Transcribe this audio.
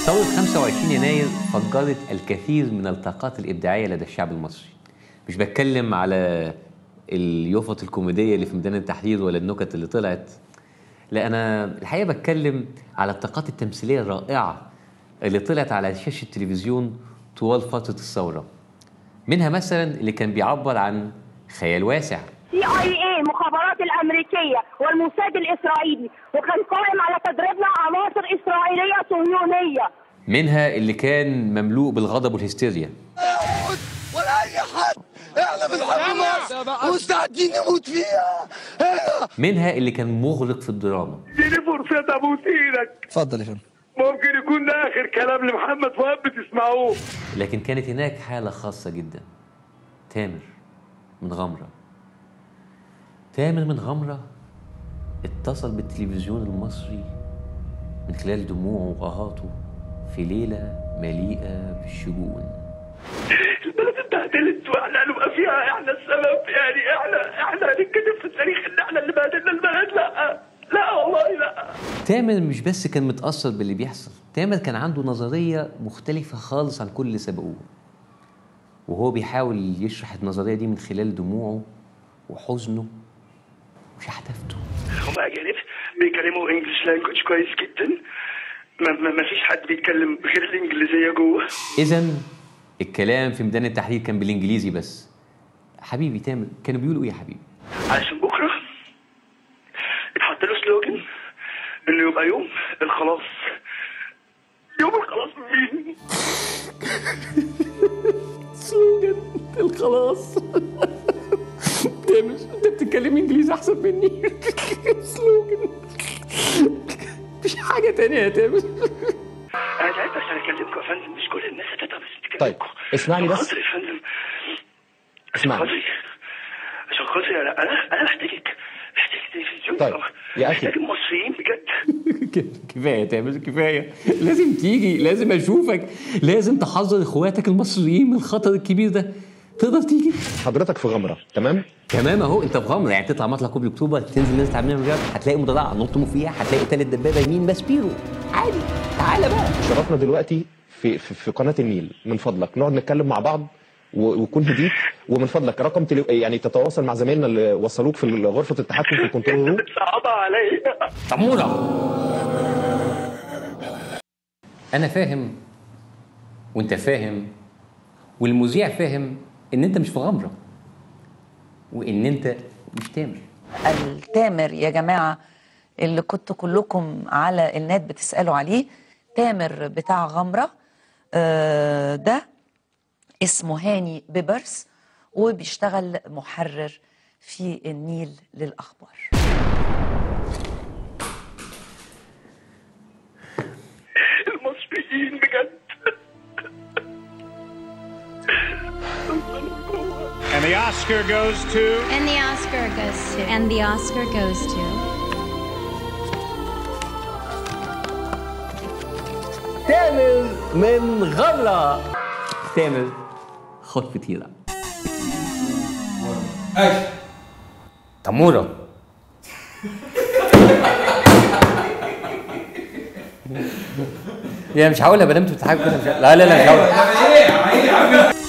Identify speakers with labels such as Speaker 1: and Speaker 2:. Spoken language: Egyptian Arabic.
Speaker 1: ثورة 25 يناير فجرت الكثير من الطاقات الإبداعية لدى الشعب المصري مش بتكلم على اليوفط الكوميدية اللي في ميدان التحرير ولا النكت اللي طلعت لا أنا الحقيقة بتكلم على الطاقات التمثيلية الرائعة اللي طلعت على شاشة التلفزيون طوال فترة الثورة منها مثلا اللي كان بيعبر عن خيال واسع
Speaker 2: سي اي اي المخابرات الامريكيه والموساد الاسرائيلي وكان قائم على تدريبنا عناصر اسرائيليه صهيونيه
Speaker 1: منها اللي كان مملوء بالغضب والهستيريا
Speaker 3: ولا اي حد احنا بنحب مصر مستعدين نموت فيها هنا
Speaker 1: منها اللي كان مغلق في الدراما
Speaker 4: اديني فرصة ابوس ايدك
Speaker 5: اتفضل يا فندم
Speaker 4: ممكن يكون ده اخر كلام لمحمد فؤاد بتسمعوه
Speaker 1: لكن كانت هناك حالة خاصة جدا تامر من غمرة تامر من غمرة اتصل بالتلفزيون المصري من خلال دموعه وآهاته في ليلة مليئة بالشجون
Speaker 4: البلد اتبهدلت واحنا هنبقى فيها احنا السبب يعني احنا احنا هنتكتب في التاريخ ان احنا اللي بهدلنا البلد لا لا والله لا
Speaker 1: تامر مش بس كان متأثر باللي بيحصل تامر كان عنده نظرية مختلفة خالص عن كل اللي سبقوه وهو بيحاول يشرح النظرية دي من خلال دموعه وحزنه وشحتفته
Speaker 4: هم اجانب بيتكلموا انجلش لانجوج كويس جدا ما, ما, ما فيش حد بيتكلم غير الانجليزيه جوه
Speaker 1: إذا الكلام في ميدان التحرير كان بالإنجليزي بس حبيبي تامر كانوا بيقولوا إيه يا حبيبي؟
Speaker 4: علشان بكره اتحط له سلوجن انه يبقى يوم الخلاص يوم الخلاص مين؟
Speaker 1: سلوجان الخلاص تامر انت بتتكلم انجليزي احسن مني سلوجان مفيش حاجه تانية يا تامر
Speaker 4: انا تعبت عشان اكلمكم يا فندم مش كل الناس هتتعب عشان تكلمكم
Speaker 5: طيب، اسمعني
Speaker 4: عشان
Speaker 5: بس.
Speaker 4: خاطري يا فندم عشان
Speaker 5: اسمعني.
Speaker 4: خاطري عشان خاطري انا انا انا محتاجك محتاج التلفزيون
Speaker 5: طيب، يا أخي.
Speaker 4: محتاج المصريين بجد
Speaker 1: كفايه يا تامر كفايه لازم تيجي لازم اشوفك لازم تحذر اخواتك المصريين من الخطر الكبير ده تقدر تيجي
Speaker 5: حضرتك في غمره تمام
Speaker 1: تمام اهو انت في غمره يعني تطلع مطلع كوبري اكتوبر تنزل نازل تعمل من هتلاقي مدرعه نط فيها هتلاقي تالت دبابه يمين ماسبيرو عادي تعالى بقى
Speaker 5: شرفنا دلوقتي في في, في قناه النيل من فضلك نقعد نتكلم مع بعض و- وكون هديت ومن فضلك رقم تلي... يعني تتواصل مع زمايلنا اللي وصلوك في غرفه التحكم في الكنترول روم
Speaker 4: صعبة عليا
Speaker 1: تمورة أنا فاهم وأنت فاهم والمذيع فاهم إن أنت مش في غمرة وإن أنت مش تامر
Speaker 6: التامر يا جماعة اللي كنتوا كلكم على النت بتسألوا عليه تامر بتاع غمرة آه، ده اسمه هاني بيبرس وبيشتغل محرر في النيل للأخبار
Speaker 4: المصريين بجد
Speaker 7: And the Oscar goes to.
Speaker 8: And the Oscar goes to. And the Oscar goes to.
Speaker 1: تامر من غمرة تامر خد فطيرة تمورة يا مش هقولها ما دام انتوا بتضحكوا كده مش ه- لا لا لا مش هقولها